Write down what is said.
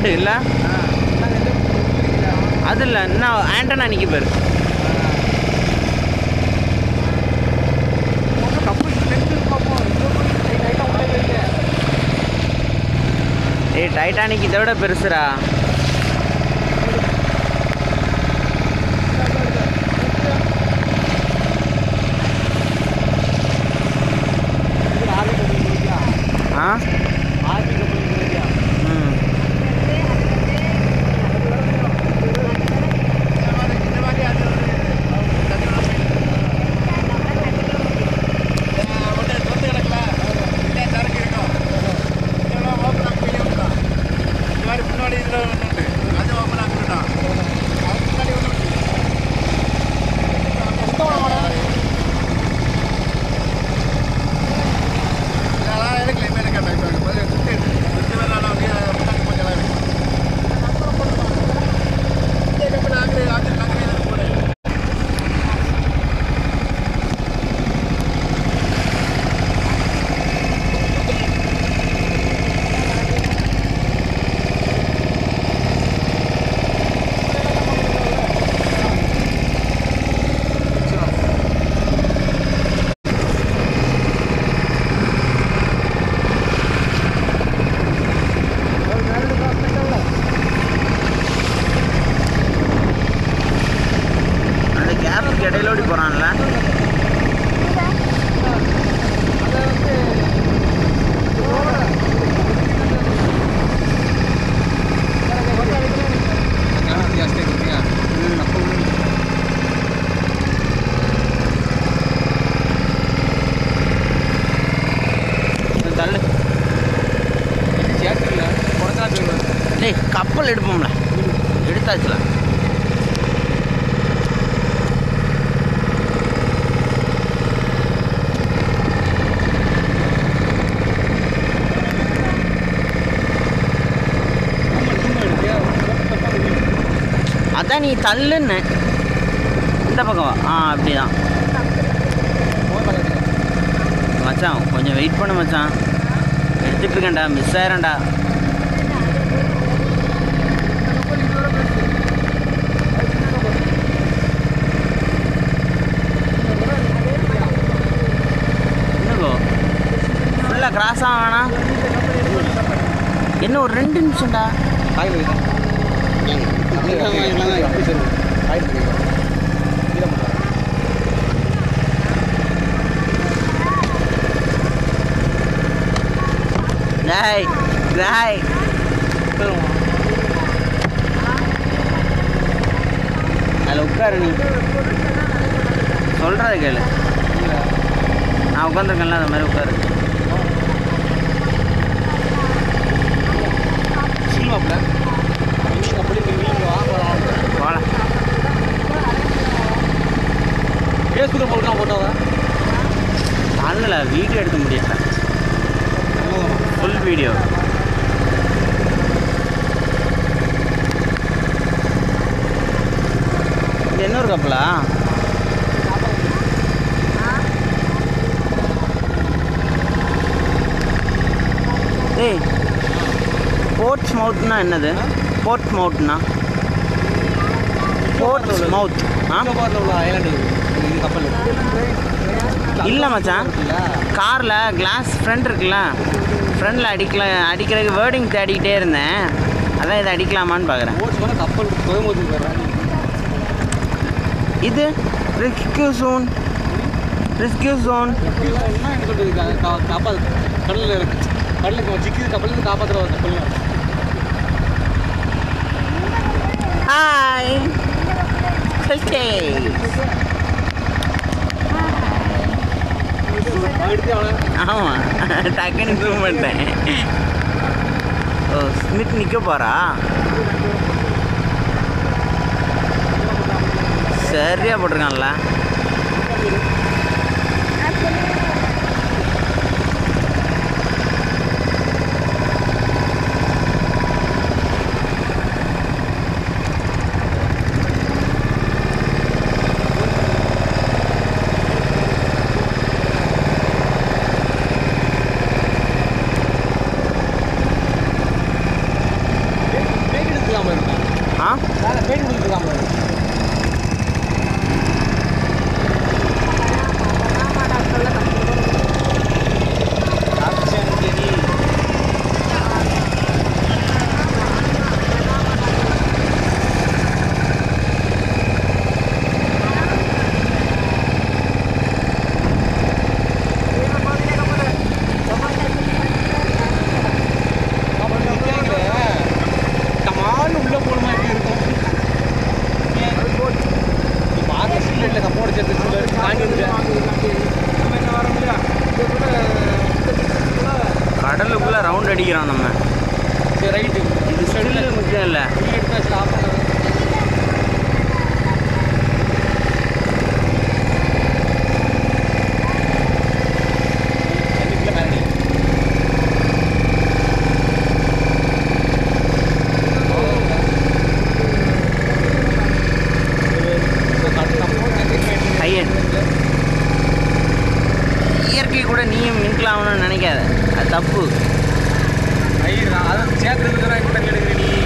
ரெண்டு இல்லை அது இல்லை இன்னும் ஆண்டனா நிற்க பேர் ஏய் டைட்டானிக் இதை விட பெருசுடா ஆ ம் அந்த கேப்புக்கு இடையில ஓடி போகிறான்ல தள்ளு டேய் கப்பல் எடுப்போம்ல எடுத்தாச்சுல அதான் நீ தள்ளுன்னு இந்த பக்கம் வா ஆ அப்படிதான் மச்சான் கொஞ்சம் வெயிட் பண்ணு மச்சான் எடுத்துட்டு இருக்கேன்டா மிஸ் ஆயிரேன்டா என்னங்கோ ஃபுல்லாக கிராஸ் ஆக வேணாம் என்ன ஒரு ரெண்டு நிமிஷம்டா டேய் டேய் அதில் உட்காரு நீ சொல்கிறத கேளு நான் உட்காந்துருக்கேன்ல அந்த மாதிரி உட்காரு போகலாம் அதில் வீடியோ எடுக்க முடியல ஃபுல் வீடியோ இது என்ன ஒரு கப்பலா ஏய் போர்ட்ஸ் மவுத்னா என்னது போர்ட் மவுத்னா போர்ட்ஸ் மவுத் ஆ இல்லை மச்சான் காரில் கிளாஸ் ஃப்ரண்ட் இருக்குல்ல ஃப்ரண்ட்டில் அடிக்கல அடிக்கிறதுக்கு வேர்டிங் தேடிக்கிட்டே இருந்தேன் அதான் இதை அடிக்கலாமான்னு பார்க்குறேன் கப்பல் கோயம்புத்தூர் போயிடுறேன் இது ரிஸ்கியூ ஜோன் ரிஸ்கியூ ஜோன் என்ன என்ன சொல்றது கா- கா- காப்பா கடலில் இருக்கு கடலுக்கு சிக்கிது கப்பலுக்கு காப்பாற்றுற ஒரு கப்பல் ஹாய் ஓகே எடுத்து அவனை ஆமாம் டக்குன்னு ஜூம் பண்ணிட்டேன் ஓ ஸ்மித் நிற்க போகிறா சரியா போட்டிருக்கான்ல அடிக்கிறோம் நம்ம சரி ரைட்டு இது ஸ்டில்லு முக்கியம் இல்லை நீ எடுத்து ஆஃப் பண்ண ஹையட் இயற்கை கூட நீயும் மின்கலாம்னு நினைக்காத அது தப்பு சேர்த்து கூட எடுக்கிற நீ